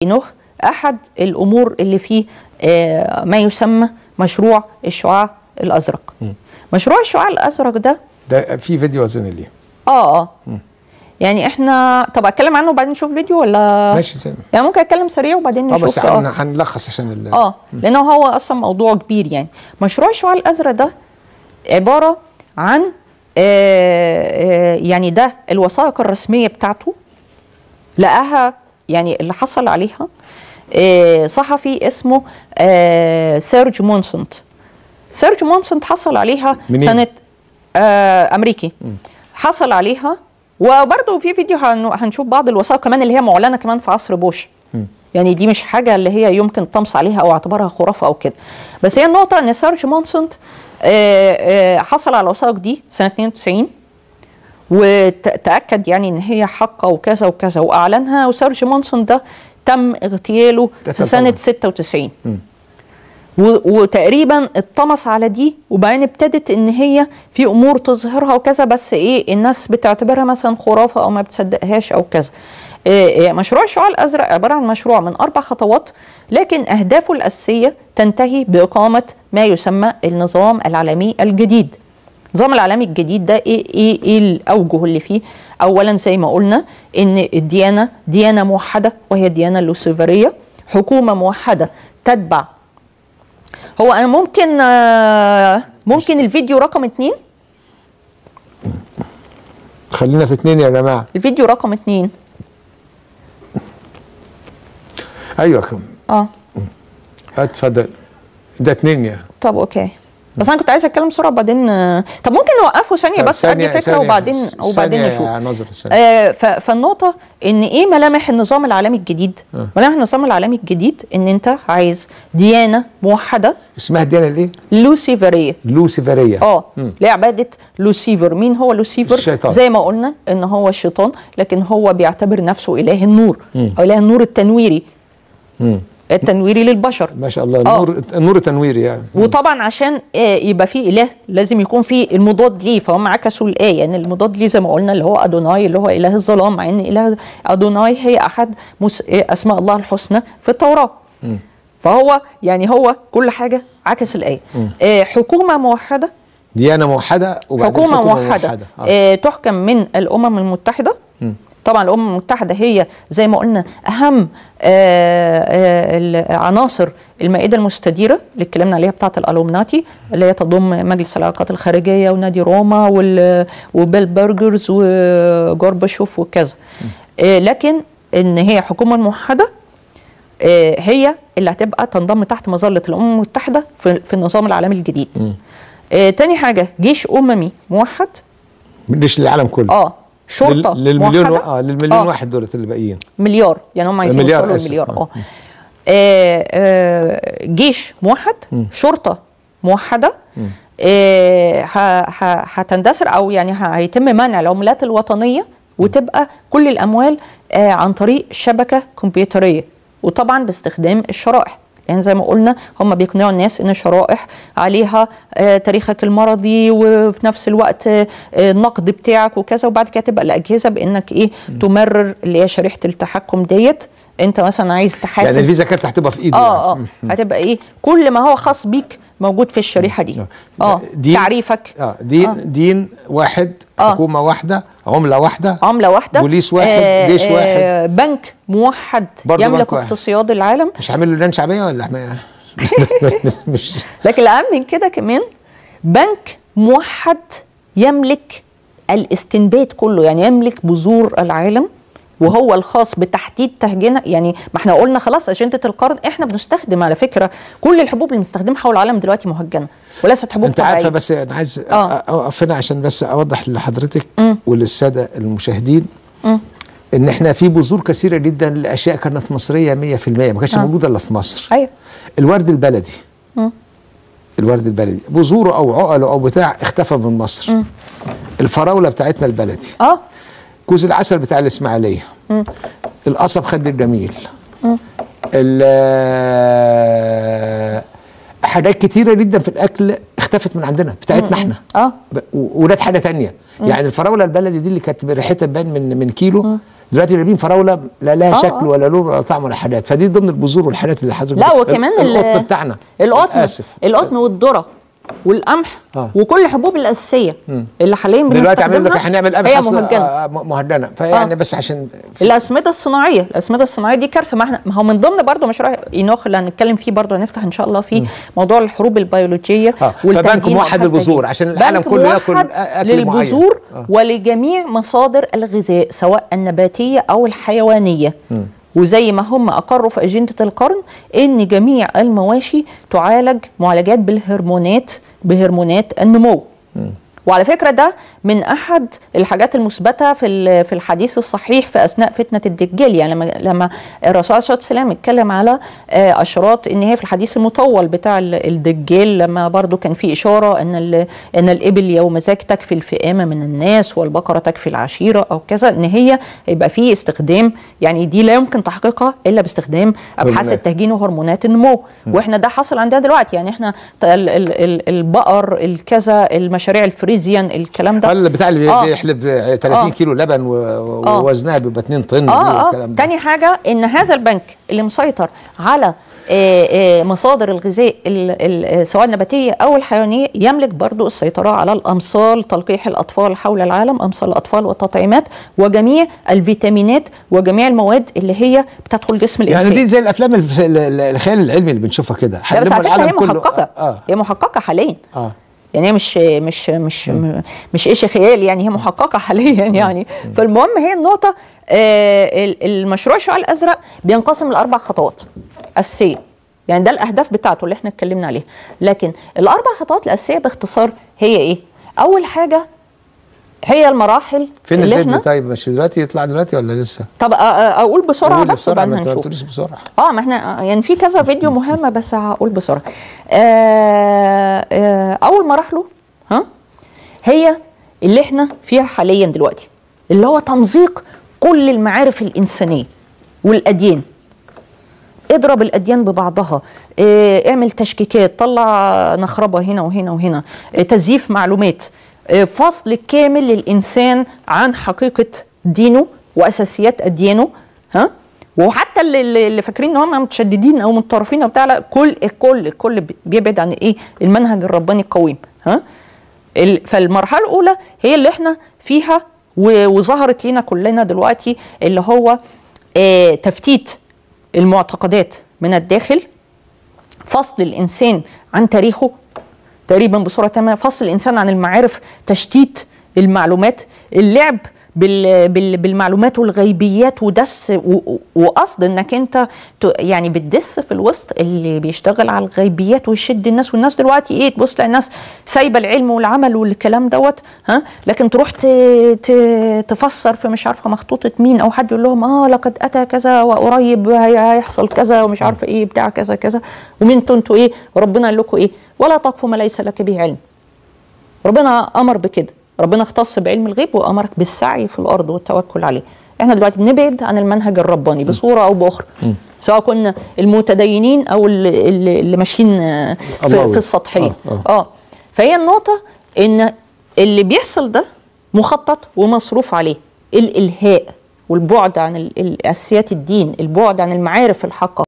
انه احد الامور اللي فيه آه، ما يسمى مشروع الشعاع الازرق مشروع الشعاع الازرق ده ده في فيديو اظن ليه اه اه يعني احنا طب اتكلم عنه وبعدين نشوف فيديو ولا ماشي زي ما يعني ممكن اتكلم سريع وبعدين اه نشوف بس هن- هنلخص عشان ال- اه لانه هو اصلا موضوع كبير يعني مشروع الشعاع الازرق ده عباره عن آه آه يعني ده الوثائق الرسميه بتاعته لقاها يعني اللي حصل عليها آه صحفي اسمه آه سيرج مونسونت سيرج مونسونت حصل عليها منين؟ سنه آه امريكي حصل عليها وبرضه في فيديو هن- هنشوف بعض الوثائق كمان اللي هي معلنه كمان في عصر بوش يعني دي مش حاجه اللي هي يمكن طمس عليها او اعتبارها خرافه او كده بس هي النقطه ان سيرج مونسونت آه، آه، حصل على الوثائق دي سنه 92 وتاكد يعني ان هي حقه وكذا وكذا واعلنها وسيرج مونسون ده تم اغتياله ده في سنه طبعاً. 96 و- وتقريبا اتطمس على دي وبعدين ابتدت ان هي في امور تظهرها وكذا بس ايه الناس بتعتبرها مثلا خرافه او ما بتصدقهاش او كذا إيه إيه مشروع الشعاع الازرق عباره عن مشروع من اربع خطوات لكن اهدافه الاساسيه تنتهي باقامه ما يسمى النظام العالمي الجديد النظام العالمي الجديد ده ايه ايه ايه الاوجه اللي فيه اولا زي ما قلنا ان الديانه ديانه موحده وهي الديانه اللوسيفريه حكومه موحده تتبع هو انا ممكن آه، ممكن الفيديو رقم اتنين خلينا في اتنين يا جماعه الفيديو رقم اتنين ايوه خم. اه اتفضل ده اتنين يا طب اوكي بس انا كنت عايزه اتكلم بسرعه بعدين آه، طب ممكن نوقفه ثانيه طب بس ادي ثانية- فكره ثانية- وبعدين وبعدين ثانية نشوف يا نظر ثانية. آه ف- فالنقطه ان ايه ملامح النظام العالمي الجديد آه. ملامح النظام العالمي الجديد ان انت عايز ديانه موحده اسمها الديانه الايه؟ لوسيفريه لوسيفريه اه لعباده لوسيفر مين هو لوسيفر الشيطان. زي ما قلنا ان هو الشيطان لكن هو بيعتبر نفسه اله النور او اله النور التنويري مم. التنويري للبشر ما شاء الله آه. النور النور تنويري يعني وطبعا عشان آه، يبقى في اله لازم يكون في المضاد ليه فهم عكسوا الايه يعني المضاد ليه زي ما قلنا اللي هو ادوناي اللي هو اله الظلام مع ان اله ادوناي هي احد مس- آه، اسماء الله الحسنى في التوراه فهو يعني هو كل حاجه عكس الايه آه، حكومه موحده ديانه موحده وبعدين حكومه, حكومه موحده, موحده آه. آه. تحكم من الامم المتحده طبعا الامم المتحده هي زي ما قلنا اهم آه، آه، العناصر المائده المستديره اللي اتكلمنا عليها بتاعه الالومناتي اللي هي تضم مجلس العلاقات الخارجيه ونادي روما وال- وبيل برجرز وجورباشوف وكذا آه، لكن ان هي حكومه موحده آه، هي اللي هتبقى تنضم تحت مظله الامم المتحده في, في النظام العالمي الجديد آه، تاني حاجه جيش اممي موحد مش للعالم كله اه شرطه لل- للمليون موحدة. اه للمليون آه. واحد دولت اللي باقيين مليار يعني هم عايزين مليار يوصلوا آسف. للمليار آه. اه آه، آه، جيش موحد شرطه موحده آه، ه- ه- هتندثر او يعني ه- هيتم منع العملات الوطنيه وتبقى كل الاموال آه، عن طريق شبكه كمبيوتريه وطبعا باستخدام الشرائح يعني زي ما قلنا هم بيقنعوا الناس ان الشرائح عليها آه، تاريخك المرضي وفي نفس الوقت آه، آه، النقد بتاعك وكذا وبعد كده تبقى الاجهزه بانك ايه تمرر اللي هي شريحه التحكم ديت انت مثلا عايز تحاسب يعني الفيزا كارت هتبقى في ايدي اه اه يعني. هتبقى ايه كل ما هو خاص بيك موجود في الشريحه دي اه دين- تعريفك اه دين آه. دين واحد آه. حكومه واحده عمله واحده عمله واحده بوليس واحد، جيش واحد. بنك موحد برضه يملك بنك واحد. اقتصاد العالم مش عامل له لجان شعبيه ولا احنا مش لكن الاهم من كده كمان بنك موحد يملك الاستنبات كله يعني يملك بذور العالم وهو الخاص بتحديد تهجينها يعني ما احنا قلنا خلاص اجنده القرن احنا بنستخدم على فكره كل الحبوب اللي بنستخدمها حول العالم دلوقتي مهجنه وليست حبوب انت عارفه طبيعيه بس انا عايز أ- آه. اقف هنا عشان بس اوضح لحضرتك مم. وللساده المشاهدين مم. ان احنا في بذور كثيره جدا لاشياء كانت مصريه 100% ما كانتش آه. موجوده الا في مصر ايوه الورد البلدي مم. الورد البلدي بذوره او عقله او بتاع اختفى من مصر الفراوله بتاعتنا البلدي اه كوز العسل بتاع الاسماعيليه القصب خد الجميل ال- حاجات كتيره جدا في الاكل اختفت من عندنا بتاعتنا احنا اه ب- و- وده حاجه تانية يعني الفراوله البلدي دي اللي كانت ريحتها تبان من من كيلو دلوقتي جايبين فراوله لا لها آه، شكل آه. ولا لون ولا طعم ولا حاجات فدي ضمن البذور والحاجات اللي حضرتك لا بت- وكمان ال- القطن بتاعنا القطن اسف القطن والذره والقمح آه. وكل الحبوب الاساسيه اللي حاليا دلوقتي عاملين لك بنستخدمها هنعمل هي ابحاث مهجنه آه، م- مهجنه فيعني آه. بس عشان الاسمده الصناعيه الاسمده الصناعيه دي كارثه ما احنا ما هو من ضمن برضه مشروع اينوخ اللي هنتكلم فيه برضه هنفتح ان شاء الله فيه موضوع الحروب البيولوجيه آه، والتهجين فبنك موحد والحسد للبذور دي. عشان العالم بنك كله ياكل موحد أ- أكل معين. للبذور آه. ولجميع مصادر الغذاء سواء النباتيه او الحيوانيه وزي ما هم اقروا في اجنده القرن ان جميع المواشي تعالج معالجات بالهرمونات بهرمونات النمو وعلى فكره ده من احد الحاجات المثبته في ال- في الحديث الصحيح في اثناء فتنه الدجال يعني لما لما الرسول عليه الصلاه والسلام اتكلم على آه، اشراط ان هي في الحديث المطول بتاع ال- الدجال لما برضو كان في اشاره ان ال- ان الابل يوم ذاك تكفي الفئامه من الناس والبقره تكفي العشيره او كذا ان هي يبقى في استخدام يعني دي لا يمكن تحقيقها الا باستخدام ابحاث هرمونات. التهجين وهرمونات النمو واحنا ده حصل عندنا دلوقتي يعني احنا ت- ال- ال- ال- البقر الكذا المشاريع الفريزيان الكلام ده هل بتاع اللي آه. بيحلب 30 آه. كيلو لبن و- و- آه. ووزنها بيبقى 2 طن دي اه اه والكلام ده تاني حاجه ان هذا البنك اللي مسيطر على آه، آه، مصادر الغذاء ال- ال- آه، سواء النباتيه او الحيوانيه يملك برضو السيطره على الامصال تلقيح الاطفال حول العالم امصال الاطفال والتطعيمات وجميع الفيتامينات وجميع المواد اللي هي بتدخل جسم يعني الانسان دي زي الافلام الف- ال- ال- الخيال العلمي اللي بنشوفها كده لا بس هنلم على فكره العالم هي كله. محققه اه هي محققه حاليا اه يعني هي مش مش مش م- مش ايش خيال يعني هي محققه حاليا يعني فالمهم هي النقطه آه، ال- المشروع الشعاع الازرق بينقسم لاربع خطوات اساسيه يعني ده الاهداف بتاعته اللي احنا اتكلمنا عليها لكن الاربع خطوات الاساسيه باختصار هي ايه اول حاجه هي المراحل فين اللي الفيديو احنا طيب مش دلوقتي يطلع دلوقتي ولا لسه؟ طب أ- أ- اقول بسرعه قولي بس بسرعه وبعدين ما انت ما هنشوف بتقوليش بسرعه اه ما احنا يعني في كذا فيديو مهم بس هقول بسرعه آه آه اول مراحله ها هي اللي احنا فيها حاليا دلوقتي اللي هو تمزيق كل المعارف الانسانيه والاديان اضرب الاديان ببعضها اه اعمل تشكيكات طلع نخربه هنا وهنا وهنا اه تزييف معلومات اه فصل كامل للانسان عن حقيقه دينه واساسيات اديانه ها وحتى اللي, اللي اللي فاكرين ان هم متشددين او متطرفين او بتاع لا كل الكل الكل بيبعد عن ايه المنهج الرباني القويم ها ال- فالمرحله الاولى هي اللي احنا فيها و- وظهرت لينا كلنا دلوقتي اللي هو آه تفتيت المعتقدات من الداخل فصل الانسان عن تاريخه تقريبا بصوره تامه فصل الانسان عن المعارف تشتيت المعلومات اللعب بال بال بالمعلومات والغيبيات ودس و- و- وقصد انك انت ت- يعني بتدس في الوسط اللي بيشتغل على الغيبيات ويشد الناس والناس دلوقتي ايه تبص تلاقي الناس سايبه العلم والعمل والكلام دوت ها لكن تروح ت- ت- تفسر في مش عارفه مخطوطه مين او حد يقول لهم اه لقد اتى كذا وقريب هي- هيحصل كذا ومش عارفه ايه بتاع كذا كذا ومين انتوا ايه وربنا قال لكم ايه ولا تقف ما ليس لك به علم ربنا امر بكده ربنا اختص بعلم الغيب وامرك بالسعي في الارض والتوكل عليه احنا دلوقتي بنبعد عن المنهج الرباني بصوره او باخرى سواء كنا المتدينين او اللي, اللي اللي ماشيين آه، في, اللهوي. في السطحيه آه، اه, آه. فهي النقطه ان اللي بيحصل ده مخطط ومصروف عليه الالهاء والبعد عن ال- ال- اساسيات الدين البعد عن المعارف الحقه